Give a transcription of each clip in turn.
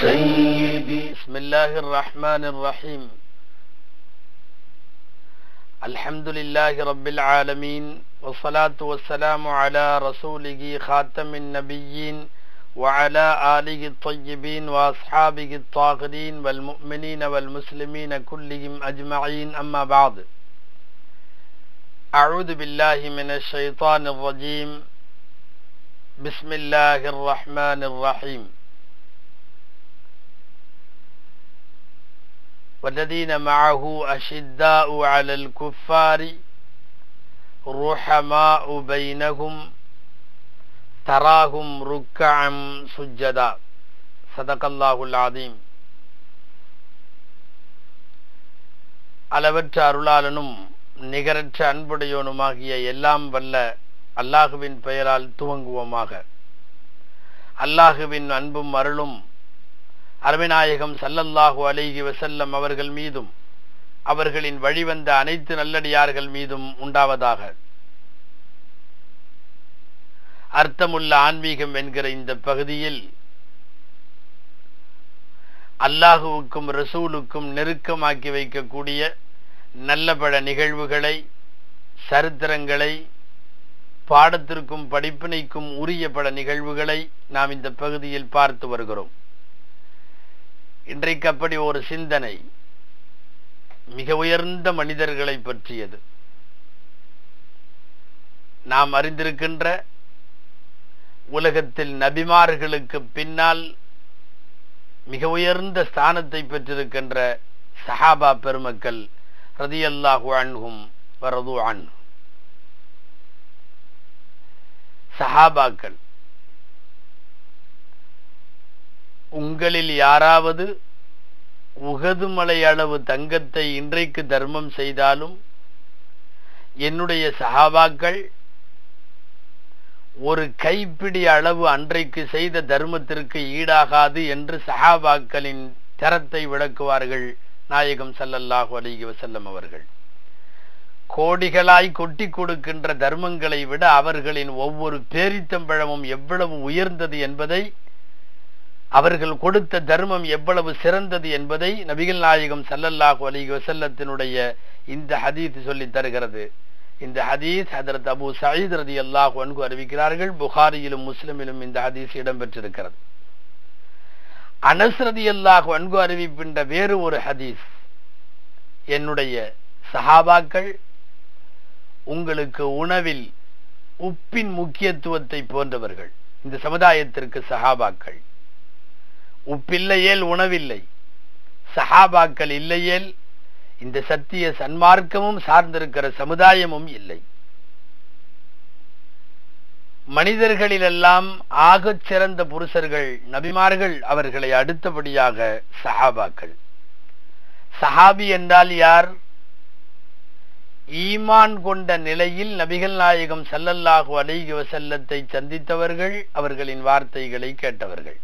سيدي بسم الله الرحمن الرحيم الحمد لله رب العالمين والصلاة والسلام على رسوله خاتم النبيين وعلى آله الطيبين وأصحابه الطاهرين والمؤمنين والمسلمين كلهم أجمعين أما بعد أعوذ بالله من الشيطان الرجيم بسم الله الرحمن الرحيم والذين معه أشداء على الكفار رحماء بينهم تراهم ركعا سجدا صدق الله العظيم அளவற்ற அருளாளனும் நிகரற்ற அன்புடையோனுமாகிய எல்லாம் வல்ல அல்லாஹுவின் பெயரால் துவங்குவோமாக அல்லாஹுவின் அன்பும் அருளும் அருமைநாயகம் சல்லல்லாஹு அலைஹி வசல்லம் அவர்கள் மீதும் அவர்களின் வழிவந்த அனைத்து நல்லடியார்கள் மீதும் உண்டாவதாக அர்த்தமுள்ள ஆன்மீகம் என்கிற இந்த பகுதியில் அல்லாஹுவுக்கும் ரசூலுக்கும் நெருக்கமாக்கி வைக்கக்கூடிய நல்ல பல நிகழ்வுகளை சரித்திரங்களை பாடத்திற்கும் படிப்பினைக்கும் உரிய பல நிகழ்வுகளை நாம் இந்த பகுதியில் பார்த்து வருகிறோம் இன்றைக்கு அப்படி ஒரு சிந்தனை மிக உயர்ந்த மனிதர்களை பற்றியது நாம் அறிந்திருக்கின்ற உலகத்தில் நபிமார்களுக்கு பின்னால் மிக உயர்ந்த ஸ்தானத்தை பெற்றிருக்கின்ற சஹாபா பெருமக்கள் ரதியல்லாஹு அன்ஹும் வரது அன் சஹாபாக்கள் உங்களில் யாராவது உகது மலை அளவு தங்கத்தை இன்றைக்கு தர்மம் செய்தாலும் என்னுடைய சகாபாக்கள் ஒரு கைப்பிடி அளவு அன்றைக்கு செய்த தர்மத்திற்கு ஈடாகாது என்று சஹாபாக்களின் தரத்தை விளக்குவார்கள் நாயகம் சல்லல்லாஹு அலிகி வசல்லம் அவர்கள் கோடிகளாய் கொட்டி கொடுக்கின்ற தர்மங்களை விட அவர்களின் ஒவ்வொரு பேரித்தம்பழமும் எவ்வளவு உயர்ந்தது என்பதை அவர்கள் கொடுத்த தர்மம் எவ்வளவு சிறந்தது என்பதை நபிகள் நாயகம் சல்லல்லாஹு அலிக வசல்லத்தினுடைய இந்த ஹதீத் சொல்லி தருகிறது இந்த ஹதீஸ் ஹதரத் அபு சயீத் ரதி அல்லாஹு அன்கு அறிவிக்கிறார்கள் புகாரியிலும் முஸ்லிமிலும் இந்த ஹதீஸ் இடம்பெற்றிருக்கிறது அனஸ் ரதி அல்லாஹு அன்கு அறிவிக்கின்ற வேறு ஒரு ஹதீஸ் என்னுடைய சஹாபாக்கள் உங்களுக்கு உணவில் உப்பின் முக்கியத்துவத்தை போன்றவர்கள் இந்த சமுதாயத்திற்கு சஹாபாக்கள் உப்பில்லையேல் உணவில்லை சஹாபாக்கள் இல்லையேல் இந்த சத்திய சன்மார்க்கமும் சார்ந்திருக்கிற சமுதாயமும் இல்லை மனிதர்களிலெல்லாம் ஆகச் சிறந்த புருஷர்கள் நபிமார்கள் அவர்களை அடுத்தபடியாக சஹாபாக்கள் சஹாபி என்றால் யார் ஈமான் கொண்ட நிலையில் நபிகள் நாயகம் சல்லல்லாஹு அலைஹி வசல்லத்தை சந்தித்தவர்கள் அவர்களின் வார்த்தைகளை கேட்டவர்கள்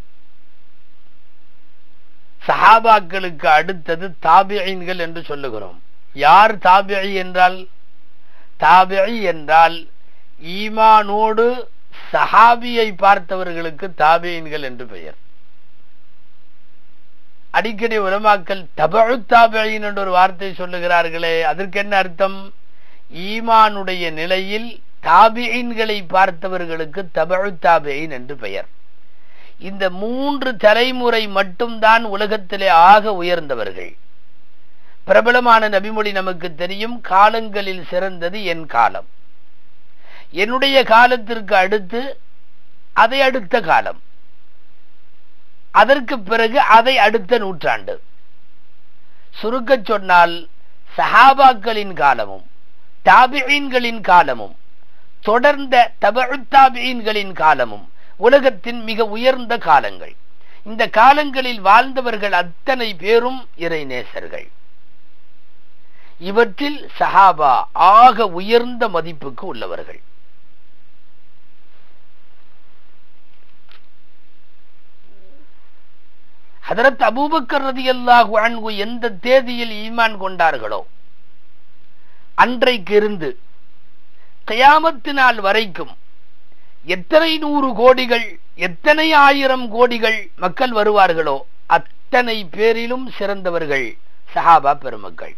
சஹாபாக்களுக்கு அடுத்தது தாபியன்கள் என்று சொல்லுகிறோம் யார் தாபியி என்றால் தாபியி என்றால் ஈமானோடு சஹாபியை பார்த்தவர்களுக்கு தாபியன்கள் என்று பெயர் அடிக்கடி உலமாக்கல் தபழு தாபியின் என்ற ஒரு வார்த்தை சொல்லுகிறார்களே அதற்கு என்ன அர்த்தம் ஈமானுடைய நிலையில் தாபியின்களை பார்த்தவர்களுக்கு தபழு தாபியின் என்று பெயர் இந்த மூன்று தலைமுறை மட்டும்தான் உலகத்திலே ஆக உயர்ந்தவர்கள் பிரபலமான நபிமொழி நமக்கு தெரியும் காலங்களில் சிறந்தது என் காலம் என்னுடைய காலத்திற்கு அடுத்து அதை அடுத்த காலம் அதற்கு பிறகு அதை அடுத்த நூற்றாண்டு சுருக்க சொன்னால் சஹாபாக்களின் காலமும் தாபியீன்களின் காலமும் தொடர்ந்த தபுத்தாபியீன்களின் காலமும் உலகத்தின் மிக உயர்ந்த காலங்கள் இந்த காலங்களில் வாழ்ந்தவர்கள் அத்தனை பேரும் இறைநேசர்கள் இவற்றில் சஹாபா ஆக உயர்ந்த மதிப்புக்கு உள்ளவர்கள் ஹதரத் அபூபக்கர் ரதியல்லாஹு அன்ஹு எந்த தேதியில் ஈமான் கொண்டார்களோ அன்றைக்கு இருந்து கியாமத்து நாள் வரைக்கும் எத்தனை நூறு கோடிகள் எத்தனை ஆயிரம் கோடிகள் மக்கள் வருவார்களோ அத்தனை பேரிலும் சிறந்தவர்கள் சஹாபா பெருமக்கள்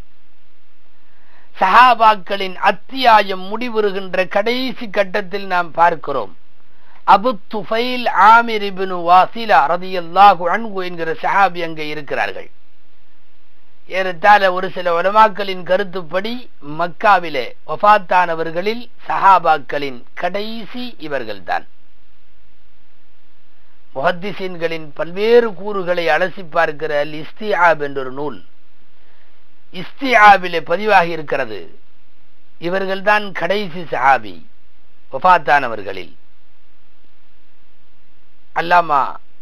சஹாபாக்களின் அத்தியாயம் முடிவுறுகின்ற கடைசி கட்டத்தில் நாம் பார்க்கிறோம் அபு துஃபைல் ஆமிர் இப்னு வாசிலா ரதியல்லாஹு அன்ஹு என்கிற சஹாபி அங்கே இருக்கிறார்கள் ஏறத்தாழ ஒரு சில உலமாக்களின் கருத்துப்படி மக்காவிலே வஃத்தானவர்களில் சஹாபாக்களின் கடைசி இவர்கள்தான் முஹத்திசீன்களின் பல்வேறு கூறுகளை அலசி பார்க்கிற அல் இஸ்திஆப் என்ற ஒரு நூல் இஸ்திஆபிலே பதிவாகி இருக்கிறது இவர்கள்தான் கடைசி சஹாபி வஃத்தானவர்களில் அல்லாமா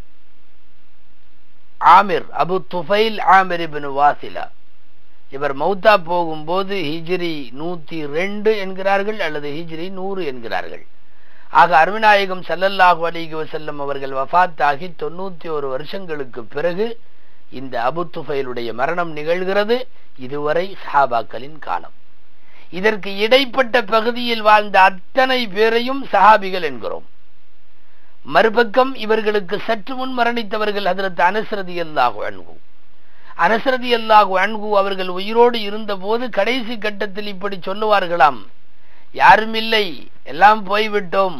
Amir Abu Tufail Amir ibn Wasila இவர் மௌத்தா போகும்போது ஹிஜ்ரி நூத்தி ரெண்டு என்கிறார்கள் அல்லது ஹிஜ்ரி நூறு என்கிறார்கள் ஆக அருவிநாயகம் சல்லல்லாஹு அலிகி வசல்லம் அவர்கள் வஃத் ஆகி தொண்ணூத்தி ஒரு வருஷங்களுக்கு பிறகு இந்த அபு துஃபைலுடைய மரணம் நிகழ்கிறது இதுவரை சஹாபாக்களின் காலம் இதற்கு இடைப்பட்ட பகுதியில் வாழ்ந்த அத்தனை பேரையும் சஹாபிகள் என்கிறோம் மறுபக்கம் இவர்களுக்கு சற்று முன் மரணித்தவர்கள் ஹதரத் அனசரதி அல்லாஹு அன்கு அனசரதி அல்லாஹு அன்கு அவர்கள் உயிரோடு இருந்த போது கடைசி கட்டத்தில் இப்படி சொல்லுவார்களாம் யாரும் இல்லை எல்லாம் போய்விட்டோம்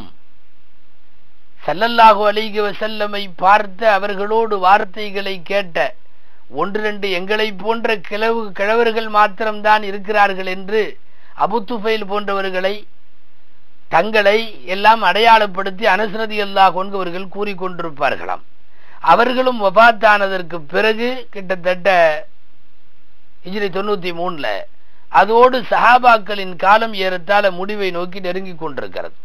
சல்லல்லாஹு அலிக வசல்லமை பார்த்த அவர்களோடு வார்த்தைகளை கேட்ட ஒன்று ரெண்டு எங்களை போன்ற கிழவு கிழவர்கள் மாத்திரம்தான் இருக்கிறார்கள் என்று அபு துஃபைல் போன்றவர்களை தங்களை எல்லாம் அடையாளப்படுத்தி அனுசரதி அல்லாஹ் கொண்டவர்கள் கூறிக்கொண்டிருப்பார்களாம் அவர்களும் வபாத்தானதற்கு பிறகு கிட்டத்தட்ட இஜிரி தொண்ணூத்தி மூணுல அதோடு சஹாபாக்களின் காலம் ஏறத்தாழ முடிவை நோக்கி நெருங்கிக் கொண்டிருக்கிறது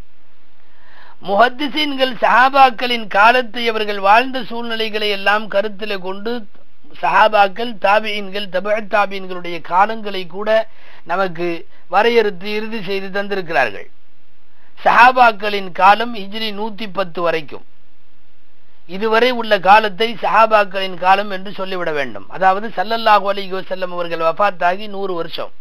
முஹத்திசீன்கள் சஹாபாக்களின் காலத்தை அவர்கள் வாழ்ந்த சூழ்நிலைகளை எல்லாம் கருத்தில் கொண்டு சஹாபாக்கள் தாபியின்கள் தப தாபியின்களுடைய காலங்களை கூட நமக்கு வரையறுத்து இறுதி செய்து தந்திருக்கிறார்கள் சஹாபாக்களின் காலம் ஹிஜ்ரி நூத்தி பத்து வரைக்கும் இதுவரை உள்ள காலத்தை சஹாபாக்களின் காலம் என்று சொல்லிவிட வேண்டும் அதாவது சல்லல்லாஹு அலிஹி வசல்லம் அவர்கள் வஃத்தாகி நூறு வருஷம்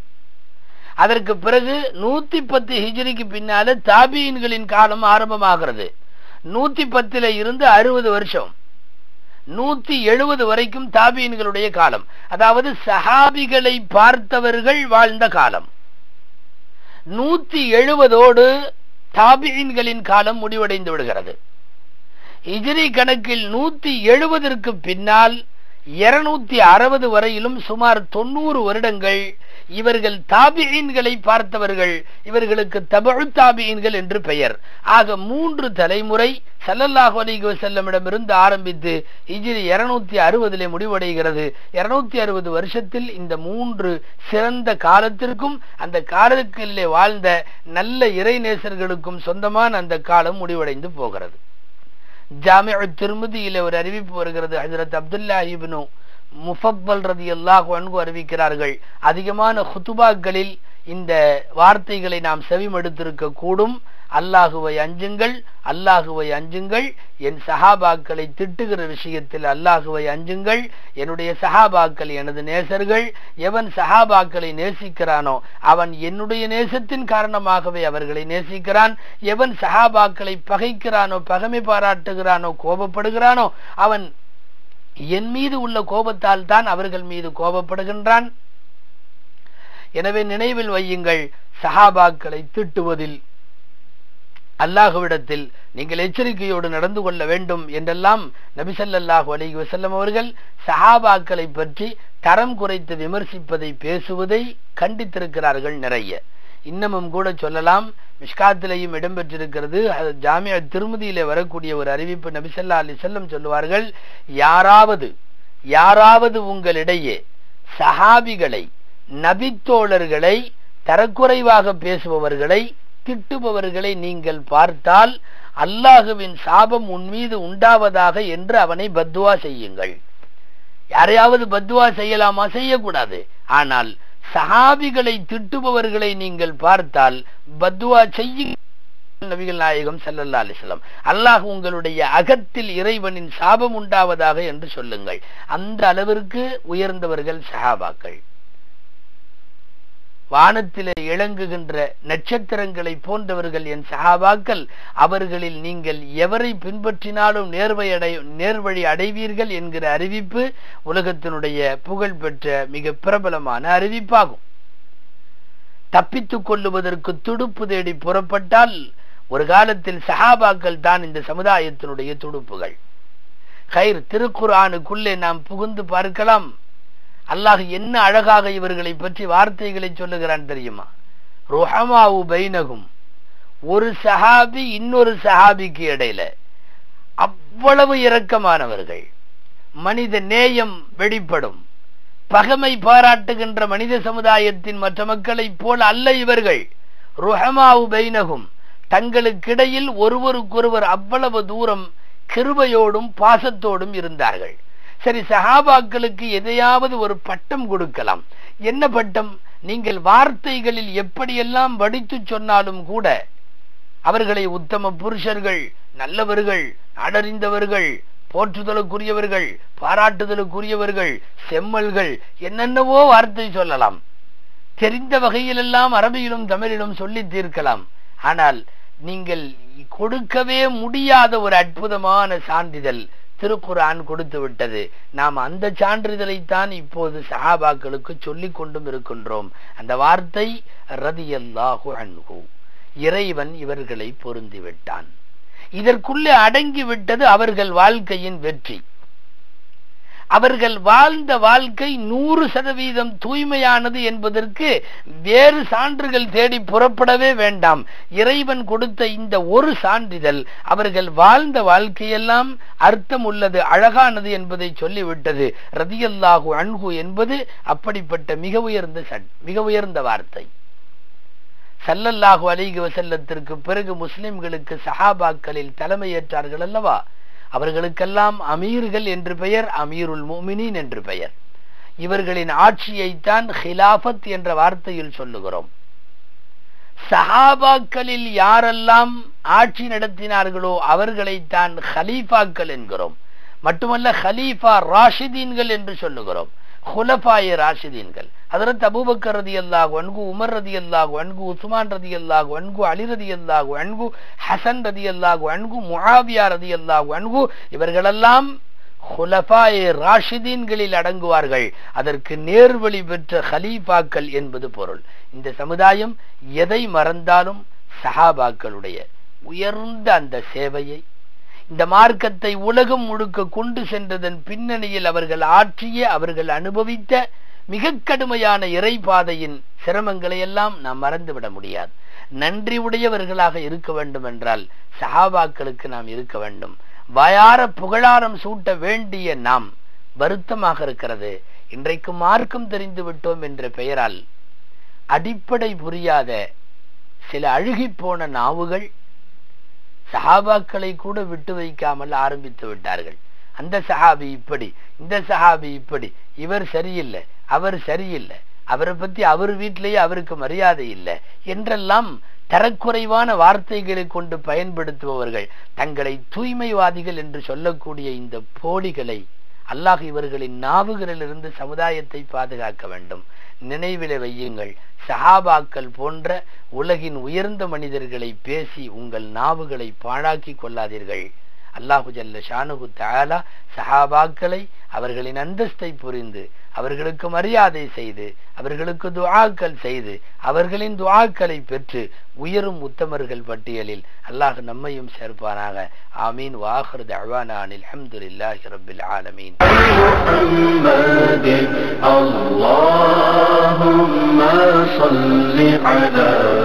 அதற்கு பிறகு நூத்தி பத்து ஹிஜ்ரிக்கு பின்னால தாபியின்களின் காலம் ஆரம்பமாகிறது நூத்தி பத்துல இருந்து அறுபது வருஷம் நூத்தி எழுபது வரைக்கும் தாபியின்களுடைய காலம் அதாவது சஹாபிகளை பார்த்தவர்கள் வாழ்ந்த காலம் நூத்தி எழுபதோடு தாபியின்களின் காலம் முடிவடைந்து விடுகிறது இஜிரி கணக்கில் நூத்தி எழுபதற்கு பின்னால் இருநூத்தி அறுபது வரையிலும் சுமார் தொண்ணூறு வருடங்கள் இவர்கள் தாபியன்களை பார்த்தவர்கள் இவர்களுக்கு தபழு தாபியன்கள் என்று பெயர் ஆக மூன்று தலைமுறை சல்லல்லாஹு அலிக செல்லமிடமிருந்து ஆரம்பித்து இஜிரி இருநூத்தி அறுபதிலே முடிவடைகிறது இருநூத்தி அறுபது வருஷத்தில் இந்த மூன்று சிறந்த காலத்திற்கும் அந்த காலத்திலே வாழ்ந்த நல்ல இறைநேசர்களுக்கும் சொந்தமான அந்த காலம் முடிவடைந்து போகிறது ஜாமிய திருமதியில ஒரு அறிவிப்பு வருகிறது ஹஜரத் அப்துல்லா இப்னு முஃபப்பல் ரதி அல்லாஹ் அன்பு அறிவிக்கிறார்கள் அதிகமான ஹுத்துபாக்களில் இந்த வார்த்தைகளை நாம் செவிமடுத்திருக்க கூடும் அல்லாஹுவை அஞ்சுங்கள் அல்லாஹுவை அஞ்சுங்கள் என் சஹாபாக்களை திட்டுகிற விஷயத்தில் அல்லாஹுவை அஞ்சுங்கள் என்னுடைய சஹாபாக்கள் எனது நேசர்கள் எவன் சஹாபாக்களை நேசிக்கிறானோ அவன் என்னுடைய நேசத்தின் காரணமாகவே அவர்களை நேசிக்கிறான் எவன் சஹாபாக்களை பகைக்கிறானோ பகமை பாராட்டுகிறானோ கோபப்படுகிறானோ அவன் என் மீது உள்ள கோபத்தால் தான் அவர்கள் மீது கோபப்படுகின்றான் எனவே நினைவில் வையுங்கள் சஹாபாக்களை திட்டுவதில் அல்லாஹுவிடத்தில் நீங்கள் எச்சரிக்கையோடு நடந்து கொள்ள வேண்டும் என்றெல்லாம் நபிசல்லாஹு அலிஹி வசல்லம் அவர்கள் சஹாபாக்களை பற்றி தரம் குறைத்து விமர்சிப்பதை பேசுவதை கண்டித்திருக்கிறார்கள் நிறைய இன்னமும் கூட சொல்லலாம் மிஷ்காத்திலையும் இடம்பெற்றிருக்கிறது ஜாமியா திருமதியிலே வரக்கூடிய ஒரு அறிவிப்பு நபிசல்லா அலி செல்லம் சொல்லுவார்கள் யாராவது யாராவது உங்களிடையே சஹாபிகளை நபித்தோழர்களை தரக்குறைவாக பேசுபவர்களை திட்டுபவர்களை நீங்கள் பார்த்தால் அல்லாஹுவின் சாபம் உன் மீது உண்டாவதாக என்று அவனை பத்துவா செய்யுங்கள் யாரையாவது பத்துவா செய்யலாமா செய்யக்கூடாது ஆனால் சஹாபிகளை திட்டுபவர்களை நீங்கள் பார்த்தால் பத்துவா செய்ய நபிகள் நாயகம் சல்லல்லா அலிஸ்லாம் அல்லாஹ் உங்களுடைய அகத்தில் இறைவனின் சாபம் உண்டாவதாக என்று சொல்லுங்கள் அந்த அளவிற்கு உயர்ந்தவர்கள் சஹாபாக்கள் வானத்திலே இளங்குகின்ற நட்சத்திரங்களை போன்றவர்கள் என் சஹாபாக்கள் அவர்களில் நீங்கள் எவரை பின்பற்றினாலும் நேர்வை அடை நேர்வழி அடைவீர்கள் என்கிற அறிவிப்பு உலகத்தினுடைய புகழ்பெற்ற மிக பிரபலமான அறிவிப்பாகும் தப்பித்துக் கொள்ளுவதற்கு துடுப்பு தேடி புறப்பட்டால் ஒரு காலத்தில் சஹாபாக்கள் தான் இந்த சமுதாயத்தினுடைய துடுப்புகள் கயிர் திருக்குரானுக்குள்ளே நாம் புகுந்து பார்க்கலாம் அல்லாஹ் என்ன அழகாக இவர்களை பற்றி வார்த்தைகளை சொல்லுகிறான் தெரியுமா ருஹமாவு பைனகும் ஒரு சஹாபி இன்னொரு சஹாபிக்கு இடையில அவ்வளவு இரக்கமானவர்கள் மனித நேயம் வெளிப்படும் பகமை பாராட்டுகின்ற மனித சமுதாயத்தின் மற்ற மக்களைப் போல் அல்ல இவர்கள் ருஹமாவு பைனகும் தங்களுக்கிடையில் ஒருவருக்கொருவர் அவ்வளவு தூரம் கிருபையோடும் பாசத்தோடும் இருந்தார்கள் சரி சஹாபாக்களுக்கு எதையாவது ஒரு பட்டம் கொடுக்கலாம் என்ன பட்டம் நீங்கள் வார்த்தைகளில் எப்படியெல்லாம் வடித்து சொன்னாலும் கூட அவர்களை உத்தம புருஷர்கள் நல்லவர்கள் நாடறிந்தவர்கள் போற்றுதலுக்குரியவர்கள் பாராட்டுதலுக்குரியவர்கள் செம்மல்கள் என்னென்னவோ வார்த்தை சொல்லலாம் தெரிந்த வகையிலெல்லாம் அரபியிலும் தமிழிலும் சொல்லி தீர்க்கலாம் ஆனால் நீங்கள் கொடுக்கவே முடியாத ஒரு அற்புதமான சான்றிதழ் திருக்குரான் கொடுத்து விட்டது நாம் அந்த சான்றிதழைத்தான் இப்போது சஹாபாக்களுக்கு சொல்லிக் கொண்டும் இருக்கின்றோம் அந்த வார்த்தை ரதியல்லாஹு அன்ஹு இறைவன் இவர்களை பொருந்தி விட்டான் இதற்குள்ளே அடங்கி விட்டது அவர்கள் வாழ்க்கையின் வெற்றி அவர்கள் வாழ்ந்த வாழ்க்கை நூறு சதவீதம் தூய்மையானது என்பதற்கு வேறு சான்றுகள் தேடி புறப்படவே வேண்டாம் இறைவன் கொடுத்த இந்த ஒரு சான்றிதழ் அவர்கள் வாழ்ந்த வாழ்க்கையெல்லாம் அர்த்தம் உள்ளது அழகானது என்பதை சொல்லிவிட்டது ரதியல்லாஹு அன்ஹு என்பது அப்படிப்பட்ட மிக உயர்ந்த சட் மிக உயர்ந்த வார்த்தை சல்லல்லாஹு அலிக வசல்லத்திற்கு பிறகு முஸ்லிம்களுக்கு சஹாபாக்களில் தலைமையேற்றார்கள் அல்லவா அவர்களுக்கெல்லாம் அமீர்கள் என்று பெயர் அமீருல் மோமினின் என்று பெயர் இவர்களின் ஆட்சியைத்தான் ஹிலாபத் என்ற வார்த்தையில் சொல்லுகிறோம் சஹாபாக்களில் யாரெல்லாம் ஆட்சி நடத்தினார்களோ அவர்களைத்தான் ஹலீஃபாக்கள் என்கிறோம் மட்டுமல்ல ஹலீஃபா ராஷிதீன்கள் என்று சொல்லுகிறோம் ஹுலபாய ராஷிதீன்கள் அதற்கு அபூபக்கர் ரதி அல்லாஹு அன்கு உமர் ரதி அல்லாஹு அன்கு உஸ்மான் ரதி அல்லாஹு அன்கு அலி ரதி அல்லாஹு அன்கு ஹசன் ரதி அல்லாஹு அன்கு முஆவியா ரதி அல்லாஹு அன்கு இவர்களெல்லாம் ஹுலபாய ராஷிதீன்களில் அடங்குவார்கள் அதற்கு நேர்வழி பெற்ற ஹலீஃபாக்கள் என்பது பொருள் இந்த சமுதாயம் எதை மறந்தாலும் சஹாபாக்களுடைய உயர்ந்த அந்த சேவையை இந்த மார்க்கத்தை உலகம் முழுக்க கொண்டு சென்றதன் பின்னணியில் அவர்கள் ஆற்றிய அவர்கள் அனுபவித்த மிக கடுமையான இறைபாதையின் சிரமங்களை எல்லாம் நாம் மறந்துவிட முடியாது நன்றி உடையவர்களாக இருக்க வேண்டும் என்றால் சஹாபாக்களுக்கு நாம் இருக்க வேண்டும் வயார புகழாரம் சூட்ட வேண்டிய நாம் வருத்தமாக இருக்கிறது இன்றைக்கு மார்க்கம் தெரிந்து விட்டோம் என்ற பெயரால் அடிப்படை புரியாத சில அழுகி போன நாவுகள் சஹாபாக்களை கூட விட்டு வைக்காமல் ஆரம்பித்து விட்டார்கள் அந்த சஹாபி இப்படி இந்த சஹாபி இப்படி இவர் சரியில்லை அவர் சரியில்லை அவரை பத்தி அவர் வீட்டிலேயே அவருக்கு மரியாதை இல்லை என்றெல்லாம் தரக்குறைவான வார்த்தைகளை கொண்டு பயன்படுத்துபவர்கள் தங்களை தூய்மைவாதிகள் என்று சொல்லக்கூடிய இந்த போலிகளை அல்லாஹ் இவர்களின் நாவுகளிலிருந்து சமுதாயத்தை பாதுகாக்க வேண்டும் நினைவில வையுங்கள் சஹாபாக்கள் போன்ற உலகின் உயர்ந்த மனிதர்களை பேசி உங்கள் நாவுகளை பாழாக்கி கொள்ளாதீர்கள் அல்லாஹு ஜல்ல ஷானுகு தாலா சஹாபாக்களை அவர்களின் அந்தஸ்தை புரிந்து அவர்களுக்கு மரியாதை செய்து அவர்களுக்கு துஆக்கள் செய்து அவர்களின் துஆக்களை பெற்று உயரும் உத்தமர்கள் பட்டியலில் அல்லாஹ் நம்மையும் சேர்ப்பானாக ஆமீன் வாஹர் தவானான் அல்ஹம்துலில்லாஹி ரப்பில் ஆலமீன் محمد اللهم صل على